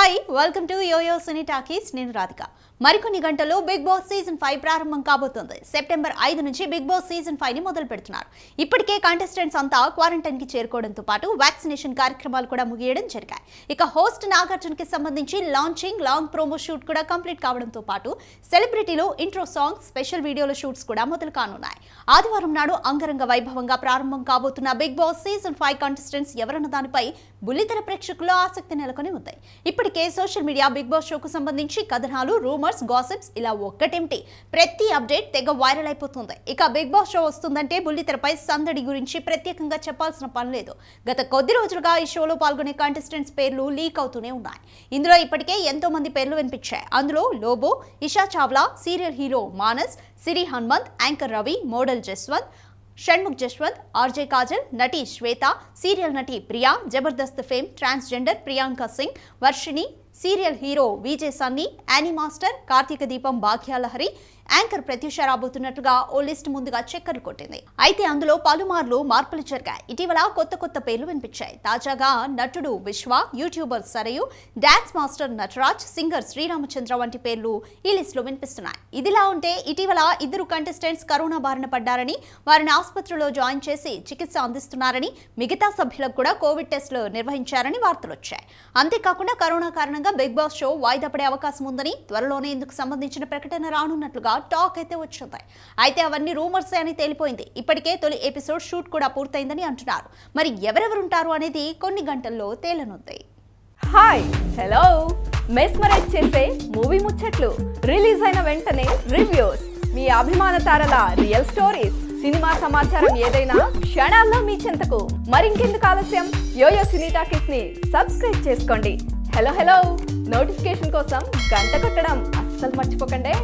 hi welcome to YoYo Cine Talkies నేను రాధిక మరికొన్ని గంటల్లో బిగ్ బాస్ సీజన్ ఫైవ్ ప్రారంభం కాబోతోంది సెప్టెంబర్ ఐదు నుంచి బిగ్ బాస్ సీజన్ ఫైవ్ ని మొదలు పెడుతున్నారు ఇప్పటికే కంటెస్టెంట్స్ అంతా క్వారంటైన్ కి చేరుకోవడంతో పాటు వ్యాక్సినేషన్ కార్యక్రమాలు కూడా ముగియడం జరిగాయి ఇక హోస్ట్ నాగార్జున కి సంబంధించి లాంచింగ్ లాంగ్ ప్రోమో షూట్ కూడా కంప్లీట్ కావడంతో పాటు సెలబ్రిటీలు ఇంట్రో సాంగ్స్ స్పెషల్ వీడియోల షూట్స్ కూడా మొదలు కానున్నాయి ఆదివారం నాడు అంగరంగ వైభవంగా ప్రారంభం కాబోతున్న Big Boss season five contestants ఎవరన్న దానిపై బుల్లితెర ప్రేక్షకుల్లో ఆసక్తి నెలకొని ఉంది ఇప్పటికే సోషల్ మీడియా బిగ్ బాస్ షోకు సంబంధించి కథనాలు రూమర్స్ గాసిప్స్ ఇలా ఒక్కటేమిటి ప్రతి అప్డేట్ తెగ వైరల్ అయిపోతుంది ఇక బిగ్ బాస్ షో వస్తుందంటే బుల్లితెరపై సందడి గురించి ప్రత్యేకంగా చెప్పాల్సిన పని లేదు గత కొద్ది రోజులుగా ఈ షోలో పాల్గొనే కంటెస్టెంట్స్ పేర్లు లీక్ అవుతూనే ఉన్నాయి ఇందులో ఇప్పటికే ఎంతో మంది పేర్లు వినిపించాయి అందులో Lobo Isha Chawla serial hero Manas Siri Hanumanth anchor Ravi model Jaswanth Shanmukh Jaswanth RJ Kajal నటి శ్వేత సీరియల్ నటి Priya Jabardasth fame transgender Priyanka Singh Varshini serial hero Vijay Sunny Annie master Karthika Deepam భాగ్యాలహరి యాంకర్ ప్రత్యూష రాబోతున్నట్లుగా ఓ లిస్ట్ ముందుగా చక్కర్లు కొట్టింది అయితే అందులో పలుమార్లు మార్పులు జరిగాయి ఇటీవల కొత్త కొత్త పేర్లు వినిపించాయి తాజాగా నటుడు Vishwa YouTuber Sarayu dance master Nataraj singer Sriramachandra వంటి పేర్లు ఈ లిస్ట్ లో వినిపిస్తున్నాయి ఇదిలా ఉంటే ఇటీవల ఇద్దరు కంటెస్టెంట్స్ కరోనా బారిన పడ్డారని వారిని ఆసుపత్రిలో జాయిన్ చేసి చికిత్స అందిస్తున్నారని మిగతా సభ్యులకు కూడా కోవిడ్ టెస్టులు నిర్వహించారని వార్తలు వచ్చాయి అంతేకాకుండా కరోనా కారణంగా బిగ్ బాస్ షో వాయిదా పడే అవకాశం ఉందని త్వరలోనే ఇందుకు సంబంధించిన ప్రకటన రానున్నట్లుగా టాక్ అయితే వచ్చింది అయితే అవన్నీ రూమర్స్ అని తేలిపోయింది ఇప్పటికే తొలి ఎపిసోడ్ షూట్ కూడా పూర్తయిందని అంటున్నారు మరి ఎవరెవరుంటారు అనేది కొన్ని గంటల్లో తేలనుంది హాయ్ హలో మెస్మరైజ్ చేసే మూవీ ముచ్చట్లు రిలీజ్ అయిన వెంటనే రివ్యూస్ మీ అభిమాన తారల రియల్ స్టోరీస్ సినిమా సమాచారం ఏదైనా క్షణాల్లో మీ చెంతకు మరింకెందుకు ఆలస్యం యోయో సినీ టాకీస్ ని సబ్స్క్రైబ్ చేసుకోండి హలో హలో నోటిఫికేషన్ కోసం గంట కొట్టడం అస్సలు మర్చిపోకండి